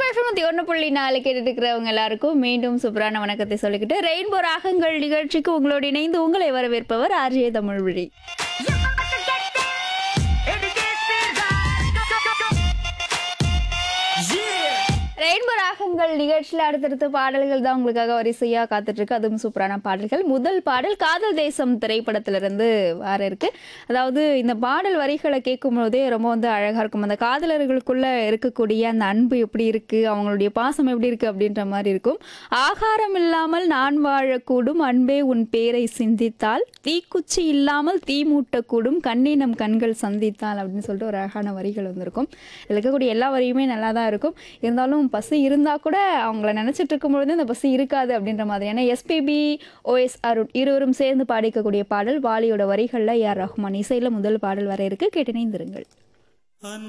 FM ஒன்று புள்ளி நாலு கேட்டுட்டு இருக்கிறவங்க எல்லாருக்கும் மீண்டும் சூப்பரான வணக்கத்தை சொல்லிக்கிட்டு ரெயின்போ ராகங்கள் நிகழ்ச்சிக்கு உங்களோடு இணைந்து உங்களை வரவேற்பவர் ஆர்ஜே தமிழ்விழி ரெயின்போ ராகங்கள் நிகழ்ச்சியில் அடுத்தடுத்த பாடல்கள் தான் உங்களுக்காக வரிசையாக காத்துட்டு இருக்கு அதுவும் சூப்பரான பாடல்கள் முதல் பாடல் காதல் தேசம் திரைப்படத்திலிருந்து வர இருக்கு அதாவது இந்த பாடல் வரிகளை கேட்கும் போதே ரொம்ப வந்து அழகா இருக்கும் அந்த காதலர்களுக்குள்ள இருக்கக்கூடிய அந்த அன்பு எப்படி இருக்கு அவங்களுடைய பாசம் எப்படி இருக்கு அப்படின்ற மாதிரி இருக்கும் ஆகாரம் இல்லாமல் நான் வாழக்கூடும் அன்பே உன் பேரை சிந்தித்தால் தீக்குச்சி இல்லாமல் தீ மூட்டக்கூடும் கண்ணினம் கண்கள் சந்தித்தால் அப்படின்னு சொல்லிட்டு ஒரு அழகான வரிகள் வந்திருக்கும் இதில் இருக்கக்கூடிய எல்லா வரியுமே நல்லா தான் இருக்கும் இருந்தாலும் பசி இருந்தால் கூட அவங்கள நினச்சிட்டு இருக்கும்பொழுது அந்த பசி இருக்காது அப்படின்ற மாதிரியான எஸ்பிபி ஓஎஸ் அருண் இருவரும் சேர்ந்து பாடிக்கக்கூடிய பாடல் வாலியோட வரிகளில் ஏஆர் ரஹ்மான் இசையில் முதல் பாடல் வர இருக்கு கேட்டினைந்திருங்கள்